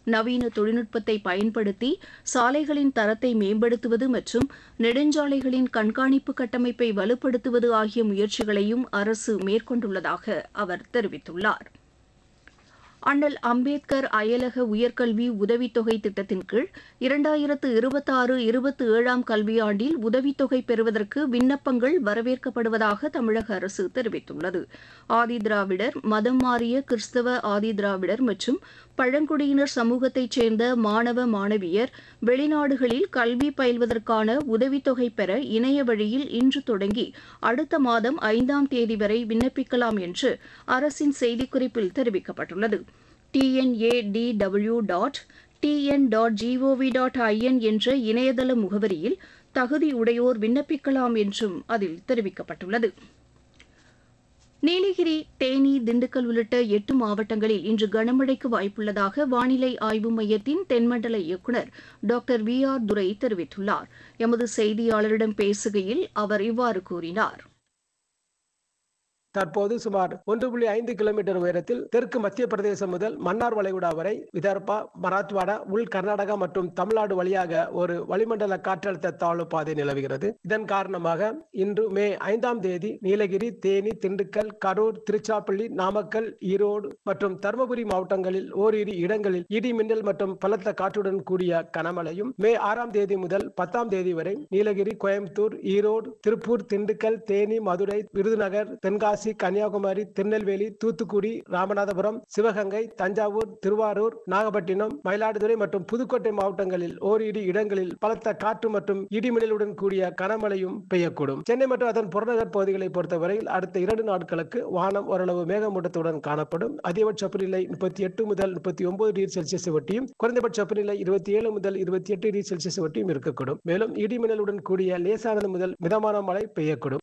நவீன தொழில்நுட்பத்தை பயன்படுத்தி சாலைகளின் தரத்தை மேம்படுத்துவது மற்றும் நெடுஞ்சாலைகளின் கண்காணிப்பு கட்டமைப்பை வலுப்படுத்துவது ஆகிய முயற்சிகளையும் அரசு மேற்கொண்டுள்ளதாக அவர் தெரிவித்துள்ளார் அண்ணல் அம்பேத்கர் அயலக உயர்கல்வி உதவித்தொகை திட்டத்தின் கீழ் இரண்டாயிரத்து இருபத்தாறு இருபத்தி ஏழாம் கல்வியாண்டில் உதவித்தொகை பெறுவதற்கு விண்ணப்பங்கள் வரவேற்கப்படுவதாக தமிழக அரசு தெரிவித்துள்ளது ஆதிதிராவிடர் மதம் மாறிய கிறிஸ்தவ ஆதிதிராவிடர் மற்றும் பழங்குடியினர் சமூகத்தைச் சேர்ந்த மாணவ மாணவியர் வெளிநாடுகளில் கல்வி பயில்வதற்கான உதவித்தொகை பெற இணைய வழியில் இன்று தொடங்கி அடுத்த மாதம் ஐந்தாம் தேதி வரை விண்ணப்பிக்கலாம் என்று அரசின் செய்திக்குறிப்பில் தெரிவிக்கப்பட்டுள்ளது T N A D W dot T N dot G O V dot I N என்ற இணையதள முகவரியில் தகுதியுடையோர் விண்ணப்பிக்கலாம் என்றும் அதில் தெரிவிக்கப்பட்டுள்ளது நீலகிரி தேனி திண்டுக்கல் உள்ளிட்ட எட்டு மாவட்டங்களில் இன்று கனமழைக்கு வாய்ப்புள்ளதாக வானிலை ஆய்வு மையத்தின் தென்மண்டல இயக்குநர் டாக்டர் வி ஆர் துரை தெரிவித்துள்ளார் எமது செய்தியாளரிடம் பேசுகையில் அவர் இவ்வாறு கூறினார் தற்போது சுமார் ஒன்று புள்ளி ஐந்து கிலோமீட்டர் உயரத்தில் தெற்கு மத்திய பிரதேசம் முதல் மன்னார் வளைகுடா வரை விதர்பா மராத்வாடா உள் கர்நாடகா மற்றும் தமிழ்நாடு வழியாக ஒரு வளிமண்டல காற்றழுத்த தாழ்வு பாதை நிலவுகிறது இதன் காரணமாக இன்று மே ஐந்தாம் தேதி நீலகிரி தேனி திண்டுக்கல் கரூர் திருச்சாப்பள்ளி நாமக்கல் ஈரோடு மற்றும் தருமபுரி மாவட்டங்களில் ஓரிரு இடங்களில் இடி மின்னல் மற்றும் பலத்த காற்றுடன் கூடிய கனமழையும் மே ஆறாம் தேதி முதல் பத்தாம் தேதி வரை நீலகிரி கோயம்புத்தூர் ஈரோடு திருப்பூர் திண்டுக்கல் தேனி மதுரை விருதுநகர் தென்காசி தென்காசி கன்னியாகுமரி திருநெல்வேலி தூத்துக்குடி ராமநாதபுரம் சிவகங்கை தஞ்சாவூர் திருவாரூர் நாகப்பட்டினம் மயிலாடுதுறை மற்றும் புதுக்கோட்டை மாவட்டங்களில் ஓரிரு இடங்களில் பலத்த காற்று மற்றும் இடிமின்னலுடன் கூடிய கனமழையும் பெய்யக்கூடும் சென்னை மற்றும் அதன் புறநகர் பகுதிகளை பொறுத்தவரையில் அடுத்த இரண்டு நாட்களுக்கு வானம் ஓரளவு மேகமூட்டத்துடன் காணப்படும் அதிகபட்ச வெப்பநிலை முப்பத்தி எட்டு முதல் முப்பத்தி ஒன்பது டிகிரி செல்சியஸ் வட்டியும் குறைந்தபட்ச வெப்பநிலை இருபத்தி ஏழு முதல் இருபத்தி எட்டு டிகிரி செல்சியஸ் வட்டியும் இருக்கக்கூடும் மேலும் இடிமின்னலுடன் கூடிய லேசானது முதல் மிதமான மழை பெய்யக்கூடும்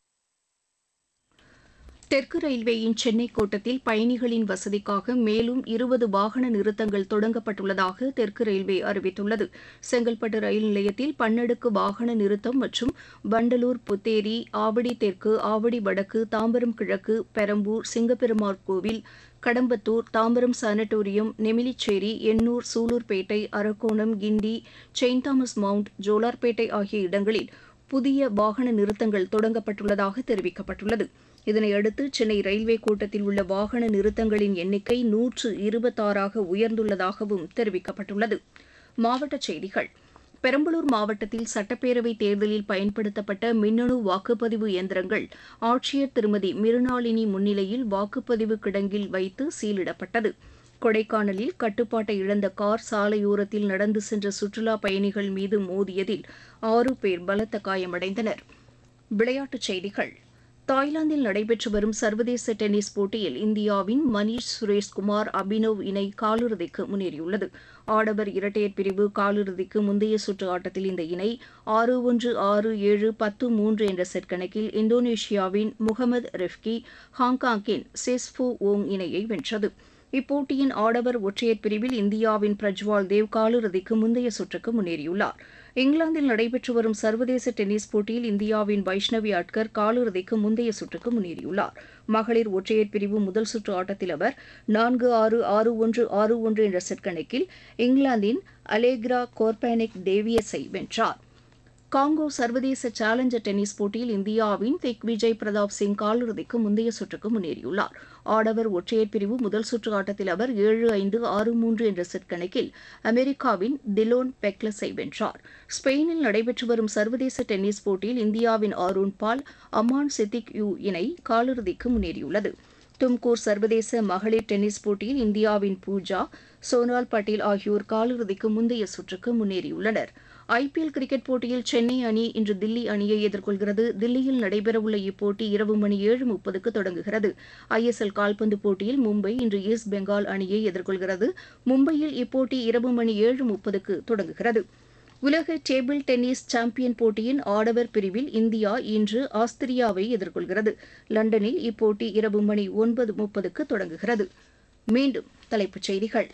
தெற்கு ரயில்வேயின் சென்னை கோட்டத்தில் பயணிகளின் வசதிக்காக மேலும் இருபது வாகன நிறுத்தங்கள் தொடங்கப்பட்டுள்ளதாக தெற்கு ரயில்வே அறிவித்துள்ளது செங்கல்பட்டு ரயில் நிலையத்தில் பன்னடுக்கு வாகன நிறுத்தம் மற்றும் வண்டலூர் புத்தேரி ஆவடி தெற்கு ஆவடி வடக்கு தாம்பரம் கிழக்கு Perambur Singaperumal Koil Kadambathur Tambaram sanatorium Nemilicheri Ennore Sullurpeta Arakkonam Guindy saint Thomas mount Jolarpettai ஆகிய இடங்களில் புதிய வாகன நிறுத்தங்கள் தொடங்கப்பட்டுள்ளதாக தெரிவிக்கப்பட்டுள்ளது இதனையடுத்து சென்னை ரயில்வே கோட்டத்தில் உள்ள வாகன நிறுத்தங்களின் எண்ணிக்கை நூற்று இருபத்தாறாக உயர்ந்துள்ளதாகவும் தெரிவிக்கப்பட்டுள்ளது மாவட்டச் செய்திகள் பெரம்பலூர் மாவட்டத்தில் சட்டப்பேரவை தேர்தலில் பயன்படுத்தப்பட்ட மின்னணு வாக்குப்பதிவு இயந்திரங்கள் ஆட்சியர் திருமதி மிருணாளினி முன்னிலையில் வாக்குப்பதிவு கிடங்கில் வைத்து சீலிடப்பட்டது கொடைக்கானலில் கட்டுப்பாட்டை இழந்த கார் சாலையோரத்தில் நடந்து சென்ற சுற்றுலா பயணிகள் மீது மோதியதில் ஆறு பேர் பலத்த காயமடைந்தனர் விளையாட்டுச் செய்திகள் தாய்லாந்தில் நடைபெற்று வரும் சர்வதேச டென்னிஸ் போட்டியில் இந்தியாவின் மணீஷ் சுரேஷ்குமார் அபினவ் இணை காலிறுதிக்கு முன்னேறியுள்ளது ஆடவர் இரட்டையர் பிரிவு காலிறுதிக்கு முந்தைய சுற்று ஆட்டத்தில் இந்த இணை ஆறு ஒன்று ஆறு ஏழு பத்து மூன்று என்ற செட் கணக்கில் இந்தோனேஷியாவின் முகமது ரெஃப்கி ஹாங்காங்கின் செஸ்ஃபோ ஓங் இணையை வென்றது இப்போட்டியின் ஆடவர் ஒற்றையர் பிரிவில் இந்தியாவின் பிரஜ்வால் தேவ் காலிறுதிக்கு முந்தைய சுற்றுக்கு முன்னேறியுள்ளார் இங்கிலாந்தில் நடைபெற்று வரும் சர்வதேச டென்னிஸ் போட்டியில் இந்தியாவின் வைஷ்ணவி அட்கர் காலிறுதிக்கு முந்தைய சுற்றுக்கு முன்னேறியுள்ளார் மகளிர் ஒற்றையர் பிரிவு முதல் சுற்று ஆட்டத்தில் அவர் நான்கு ஆறு ஆறு ஒன்று ஆறு ஒன்று என்ற செட் கணக்கில் இங்கிலாந்தின் அலேக்ரா கோர்பானிக் டேவியஸை வென்றார் காங்கோ சர்வதேச சேலஞ்சர் டென்னிஸ் போட்டியில் இந்தியாவின் திக் விஜய் பிரதாப் சிங் காலிறுதிக்கு முந்தைய சுற்றுக்கு முன்னேறியுள்ளார் ஆடவர் ஒற்றையர் பிரிவு முதல் சுற்று ஆட்டத்தில் அவர் ஏழு ஐந்து ஆறு மூன்று என்ற செட் கணக்கில் அமெரிக்காவின் டிலோன் பெக்லஸை வென்றார் ஸ்பெயினில் நடைபெற்று வரும் சர்வதேச டென்னிஸ் போட்டியில் இந்தியாவின் ஆரூன் பால் அமான் சித்திக் யூ இணை காலிறுதிக்கு முன்னேறியுள்ளது தும்கூர் சர்வதேச மகளிர் டென்னிஸ் போட்டியில் இந்தியாவின் பூஜா சோனால் பட்டேல் ஆகியோர் காலிறுதிக்கு முந்தைய சுற்றுக்கு முன்னேறியுள்ளனர் ஐபிஎல் கிரிக்கெட் போட்டியில் சென்னை அணி இன்று தில்லி அணியை எதிர்கொள்கிறது தில்லியில் நடைபெறவுள்ள இப்போட்டி இரவு மணி ஏழு முப்பதுக்கு தொடங்குகிறது ஐஎஸ்எல் கால்பந்து போட்டியில் மும்பை இன்று ஈஸ்ட் பெங்கால் அணியை எதிர்கொள்கிறது மும்பையில் இப்போட்டி இரவு மணி ஏழு முப்பதுக்கு தொடங்குகிறது உலக டேபிள் டென்னிஸ் சாம்பியன் போட்டியின் ஆடவர் பிரிவில் இந்தியா இன்று ஆஸ்திரியாவை எதிர்கொள்கிறது லண்டனில் இப்போட்டி இரவு மணி ஒன்பது முப்பதுக்கு தொடங்குகிறது மீண்டும் தலைப்புச் செய்திகள்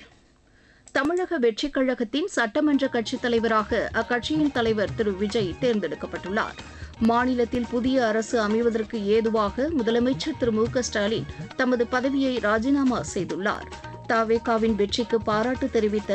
தமிழக வெற்றிக் கழகத்தின் சட்டமன்ற கட்சித் தலைவராக அக்கட்சியின் தலைவர் திரு விஜய் தேர்ந்தெடுக்கப்பட்டுள்ளார் மாநிலத்தில் புதிய அரசு அமைவதற்கு ஏதுவாக முதலமைச்சர் திரு மு க ஸ்டாலின் தமது பதவியை ராஜினாமா செய்துள்ளார் தாவேகாவின் வெற்றிக்கு பாராட்டு தெரிவித்த